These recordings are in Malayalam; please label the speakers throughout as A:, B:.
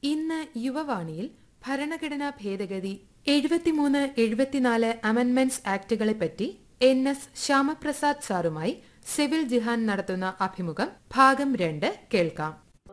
A: ഇന്ന് യുവവാണിയിൽ ഭരണഘടനാ ഭേദഗതി എഴുപത്തിമൂന്ന് എഴുപത്തിനാല് അമെൻമെന്റ്സ് ആക്ടുകളെപ്പറ്റി എൻ എസ് ശ്യാമപ്രസാദ് സാറുമായി സിവിൽ ജിഹാൻ നടത്തുന്ന അഭിമുഖം ഭാഗം രണ്ട് കേൾക്കാം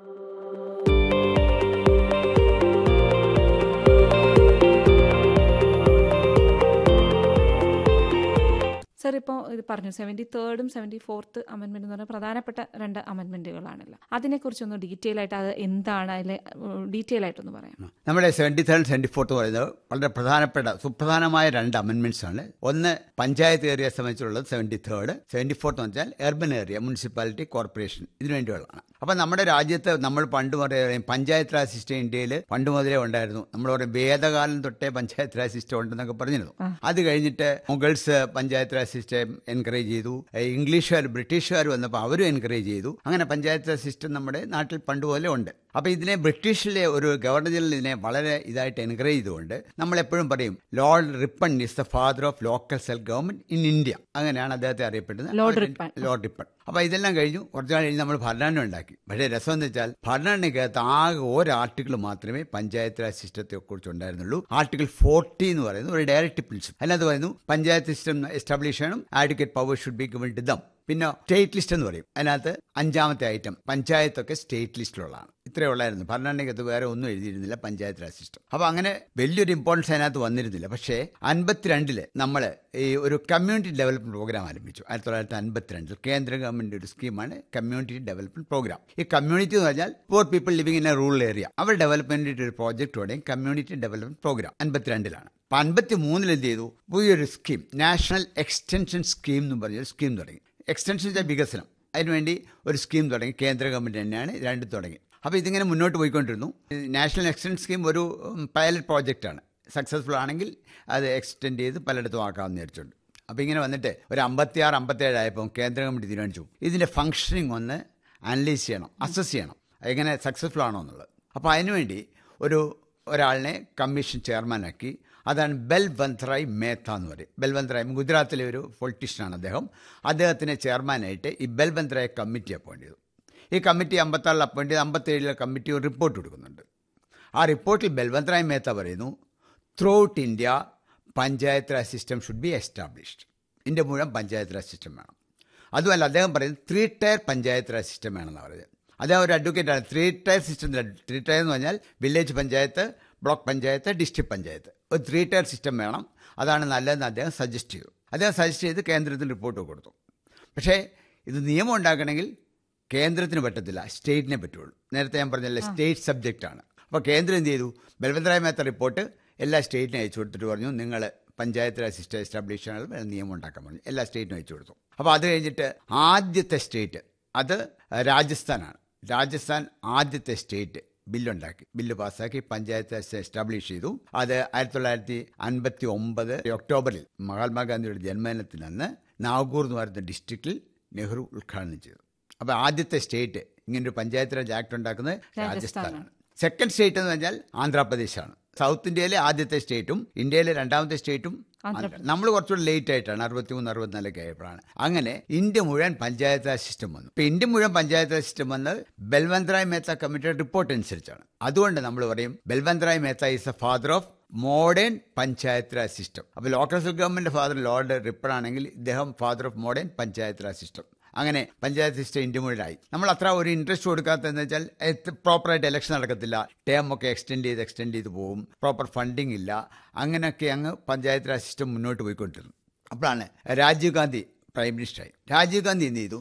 B: സർ ഇപ്പോൾ ഇത് പറഞ്ഞു സെവൻറ്റി തേർഡും സെവൻറ്റി ഫോർത്ത് അമെൻമെന്റ് എന്ന് പറഞ്ഞാൽ പ്രധാനപ്പെട്ട രണ്ട് അമെൻമെന്റുകളാണല്ലോ അതിനെക്കുറിച്ചൊന്ന് ഡീറ്റെയിൽ ആയിട്ട് അത് എന്താണ് അതിലെ ഡീറ്റെയിൽ ആയിട്ടൊന്ന് പറയാം
C: നമ്മുടെ സെവൻറ്റി തേർഡ് സെവൻറ്റി ഫോർത്ത് പറയുന്നത് വളരെ പ്രധാനപ്പെട്ട സുപ്രധാനമായ രണ്ട് അമെൻമെന്റ്സ് ആണ് ഒന്ന് പഞ്ചായത്ത് ഏരിയ സംബന്ധിച്ചുള്ളത് സെവൻറ്റി തേർഡ് സെവൻറ്റി ഫോർത്ത് എന്ന് വെച്ചാൽ എർബൻ ഏരിയ മുനിസിപ്പാലിറ്റി കോർപ്പറേഷൻ ഇതിനു വേണ്ടിയുള്ളതാണ് അപ്പം നമ്മുടെ രാജ്യത്ത് നമ്മൾ പണ്ട് പറയും പഞ്ചായത്ത് രാജ് സിസ്റ്റം ഇന്ത്യയിൽ പണ്ട് മുതലേ ഉണ്ടായിരുന്നു നമ്മൾ പറയും വേദകാലം തൊട്ടേ പഞ്ചായത്ത് രാജ് സിസ്റ്റം ഉണ്ടെന്നൊക്കെ പറഞ്ഞിരുന്നു അത് കഴിഞ്ഞിട്ട് മുഗൾസ് പഞ്ചായത്ത് രാജ് സിസ്റ്റം എൻകറേജ് ചെയ്തു ഇംഗ്ലീഷുകാർ ബ്രിട്ടീഷുകാർ വന്നപ്പോൾ അവരും എൻകറേജ് ചെയ്തു അങ്ങനെ പഞ്ചായത്ത് രാജ് സിസ്റ്റം നമ്മുടെ നാട്ടിൽ പണ്ട് പോലെ ഉണ്ട് അപ്പൊ ഇതിനെ ബ്രിട്ടീഷിലെ ഒരു ഗവർണർ ജനറൽ ഇതിനെ വളരെ ഇതായിട്ട് എൻകറേജ് ചെയ്തുകൊണ്ട് നമ്മൾ എപ്പോഴും പറയും Lord Ripon is the father of local self government in India അങ്ങനെയാണ് അദ്ദേഹത്തെ അറിയപ്പെടുന്നത്
B: ലോർഡ് റിപ്പൺ.
C: ലോർഡ് റിപ്പൺ അപ്പൊ ഇതെല്ലാം കഴിഞ്ഞു കുറച്ചു നാൾ കഴിഞ്ഞ് നമ്മൾ ഭരണഘടന ഉണ്ടാക്കി പക്ഷേ രസം എന്ന് വെച്ചാൽ ഭരണഘടനയ്ക്കകത്ത് ആകെ ഒരു ആർട്ടിക്കിൾ മാത്രമേ പഞ്ചായത്ത് രാജ് സിസ്റ്റത്തെ കുറിച്ച് ഉണ്ടായിരുന്നുള്ളൂ ആർട്ടിക്കിൾ ഫോർട്ടി എന്ന് പറയുന്നത് ഒരു ഡയറക്റ്റ് പ്രിൻസിപ്പൽ അതിനകത്ത് പറയുന്നു പഞ്ചായത്ത് സിസ്റ്റം എസ്റ്റാബ്ലിഷ് ചെയ്യണം advocate power should be given to them പിന്നെ സ്റ്റേറ്റ് ലിസ്റ്റ് എന്ന് പറയും അതിനകത്ത് അഞ്ചാമത്തെ ഐറ്റം പഞ്ചായത്തൊക്കെ സ്റ്റേറ്റ് ലിസ്റ്റിലുള്ളതാണ് ഇത്രയേ ഉള്ളായിരുന്നു ഭരണഘടനയ്ക്കകത്ത് വേറെ ഒന്നും എഴുതിയിരുന്നില്ല പഞ്ചായത്ത് രാജ് സിസ്റ്റം അപ്പോൾ അങ്ങനെ വലിയൊരു ഇമ്പോർട്ടൻസ് അതിനകത്ത് വന്നിരുന്നില്ല പക്ഷേ അൻപത്തിരണ്ടില് നമ്മൾ ഈ ഒരു കമ്മ്യൂണിറ്റി ഡെവലപ്മെന്റ് പ്രോഗ്രാം ആരംഭിച്ചു ആയിരത്തി തൊള്ളായിരത്തി അൻപത്തിരണ്ടിൽ കേന്ദ്ര ഗവൺമെന്റ് ഒരു സ്കീമാണ് കമ്മ്യൂണിറ്റി ഡെവലപ്മെന്റ് പ്രോഗ്രാം ഈ കമ്മ്യൂണിറ്റി എന്ന് പറഞ്ഞാൽ for people living in a rural area അവർ ഡെവലപ്മെന്റിന്റെ ഒരു പ്രോജക്റ്റോടെ കമ്മ്യൂണിറ്റി ഡെവലപ്മെന്റ് പ്രോഗ്രാം അൻപത്തിരണ്ടിലാണ് അപ്പൊ അൻപത്തി മൂന്നിൽ എന്ത് ചെയ്തു പുതിയൊരു സ്കീം നാഷണൽ എക്സ്റ്റൻഷൻ സ്കീം എന്ന് പറഞ്ഞൊരു സ്കീം തുടങ്ങി എക്സ്റ്റൻഷൻ വെച്ചാൽ വികസനം അതിനുവേണ്ടി ഒരു സ്കീം തുടങ്ങി കേന്ദ്ര ഗവൺമെന്റ് തന്നെയാണ് രണ്ട് തുടങ്ങി അപ്പോൾ ഇതിങ്ങനെ മുന്നോട്ട് പോയിക്കൊണ്ടിരുന്നു നാഷണൽ എക്സ്റ്റൻഷൻ സ്കീം ഒരു പൈലറ്റ് പ്രോജക്റ്റാണ് സക്സസ്ഫുൾ ആണെങ്കിൽ അത് എക്സ്റ്റെൻഡ് ചെയ്ത് പലയിടത്തും ആക്കാമെന്ന് വിചാരിച്ചുണ്ട് അപ്പോൾ ഇങ്ങനെ വന്നിട്ട് ഒരു അമ്പത്തിയാറ് അമ്പത്തേഴ് ആയപ്പോൾ കേന്ദ്ര ഗവൺമെന്റ് തീരുമാനിച്ചു ഇതിൻ്റെ ഫങ്ഷനിങ് ഒന്ന് അനലൈസ് ചെയ്യണം അസസ് ചെയ്യണം എങ്ങനെ സക്സസ്ഫുൾ ആണോ എന്നുള്ളത് അപ്പോൾ അതിനുവേണ്ടി ഒരു ഒരാളിനെ കമ്മീഷൻ ചെയർമാനാക്കി അതാണ് ബൽവന്ത്രായ് മേത്ത എന്ന് പറയും ബൽവന്ത്രായ് ഗുജറാത്തിലെ ഒരു പൊളിറ്റീഷ്യനാണ് അദ്ദേഹം അദ്ദേഹത്തിനെ ചെയർമാനായിട്ട് ഈ ബൽവന്ത്രായ് കമ്മിറ്റി അപ്പോയിന്റ് ചെയ്തു ഈ കമ്മിറ്റി അമ്പത്താറിൽ അപ്പോയിന്റ് ചെയ്ത് അമ്പത്തേഴിലെ കമ്മിറ്റി ഒരു റിപ്പോർട്ട് കൊടുക്കുന്നുണ്ട് ആ റിപ്പോർട്ടിൽ ബൽവന്ത്രായ് മേത്ത പറയുന്നു throughout India panchayat raj system should be established India മുഴുവൻ പഞ്ചായത്ത് രാജ് സിസ്റ്റം വേണം അതുമല്ല അദ്ദേഹം പറയുന്നത് three tier panchayat raj system വേണമെന്നാണ് പറയുന്നത് അദ്ദേഹം ഒരു അഡ്വക്കേറ്റാണ് three tier system three tier എന്ന് പറഞ്ഞാൽ village panchayat block panchayat district panchayat ഒരു ത്രീ ടയർ സിസ്റ്റം വേണം അതാണ് നല്ലതെന്ന് അദ്ദേഹം സജസ്റ്റ് ചെയ്തു അദ്ദേഹം സജസ്റ്റ് ചെയ്ത് കേന്ദ്രത്തിന് റിപ്പോർട്ട് കൊടുത്തു പക്ഷേ ഇത് നിയമം ഉണ്ടാക്കണമെങ്കിൽ കേന്ദ്രത്തിന് പറ്റത്തില്ല സ്റ്റേറ്റിനെ പറ്റുള്ളൂ നേരത്തെ ഞാൻ പറഞ്ഞല്ലേ സ്റ്റേറ്റ് സബ്ജക്റ്റാണ് അപ്പോൾ കേന്ദ്രം എന്ത് ചെയ്തു ബൽവന്തരായ മേത്ത റിപ്പോർട്ട് എല്ലാ സ്റ്റേറ്റിനും അയച്ചു കൊടുത്തിട്ട് പറഞ്ഞു നിങ്ങൾ പഞ്ചായത്ത് രാജ് സിസ്റ്റം എസ്റ്റാബ്ലിഷ് ചെയ്യാനുള്ള നിയമം ഉണ്ടാക്കാൻ പറഞ്ഞു എല്ലാ സ്റ്റേറ്റിനും അയച്ചു കൊടുത്തു അപ്പോൾ അത് കഴിഞ്ഞിട്ട് ആദ്യത്തെ സ്റ്റേറ്റ് അത് രാജസ്ഥാനാണ് രാജസ്ഥാൻ ആദ്യത്തെ സ്റ്റേറ്റ് ബില്ലുണ്ടാക്കി ബില്ല് പാസ്സാക്കി പഞ്ചായത്ത് രാജ് എസ്റ്റാബ്ലിഷ് ചെയ്തു അത് ആയിരത്തി തൊള്ളായിരത്തി അൻപത്തി ഒമ്പത് ഒക്ടോബറിൽ മഹാത്മാഗാന്ധിയുടെ ജന്മദിനത്തിൽ അന്ന് നാഗൂർ എന്ന് പറയുന്ന ഡിസ്ട്രിക്റ്റിൽ നെഹ്റു ഉദ്ഘാടനം ചെയ്തു അപ്പോൾ ആദ്യത്തെ സ്റ്റേറ്റ് ഇങ്ങനൊരു പഞ്ചായത്ത് രാജ് ആക്ട് ഉണ്ടാക്കുന്നത് രാജസ്ഥാനാണ് സെക്കൻഡ് സ്റ്റേറ്റ് എന്ന് പറഞ്ഞാൽ ആന്ധ്രാപ്രദേശാണ് സൗത്ത് ഇന്ത്യയിലെ ആദ്യത്തെ സ്റ്റേറ്റും ഇന്ത്യയിലെ രണ്ടാമത്തെ സ്റ്റേറ്റും നമ്മൾ കുറച്ചുകൂടി ലേറ്റ് ആയിട്ടാണ് അറുപത്തിമൂന്ന് അറുപത്തിനാലൊക്കെ ആയപ്പോഴാണ് അങ്ങനെ ഇന്ത്യ മുഴുവൻ പഞ്ചായത്ത് രാജ് സിസ്റ്റം വന്നു ഇപ്പൊ ഇന്ത്യ മുഴുവൻ പഞ്ചായത്ത് രാജ് സിസ്റ്റം വന്നത് ബൽവന്ത്രായ് മേത്ത കമ്മിറ്റിയുടെ റിപ്പോർട്ട് അനുസരിച്ചാണ് അതുകൊണ്ട് നമ്മൾ പറയും Balwantrai Mehta is a father of modern panchayat raj system അപ്പോൾ local government father Lord Ripon ആണെങ്കിൽ ഇദ്ദേഹം father of modern panchayat raj system അങ്ങനെ പഞ്ചായത്ത് സിസ്റ്റം ഇന്ത്യ മുഴുവനായി നമ്മൾ അത്ര ഒരു ഇൻട്രസ്റ്റ് കൊടുക്കാത്തതെന്ന് വെച്ചാൽ പ്രോപ്പറായിട്ട് ഇലക്ഷൻ നടക്കത്തില്ല ടേം ഒക്കെ എക്സ്റ്റെൻഡ് ചെയ്ത് എക്സ്റ്റെൻഡ് ചെയ്ത് പോകും പ്രോപ്പർ ഫണ്ടിങ് ഇല്ല അങ്ങനെയൊക്കെ അങ്ങ് പഞ്ചായത്ത് രാജ് സിസ്റ്റം മുന്നോട്ട് പോയിക്കൊണ്ടിരുന്നു അപ്പോഴാണ് രാജീവ് ഗാന്ധി പ്രൈം മിനിസ്റ്ററായി രാജീവ് ഗാന്ധി എന്ത് ചെയ്തു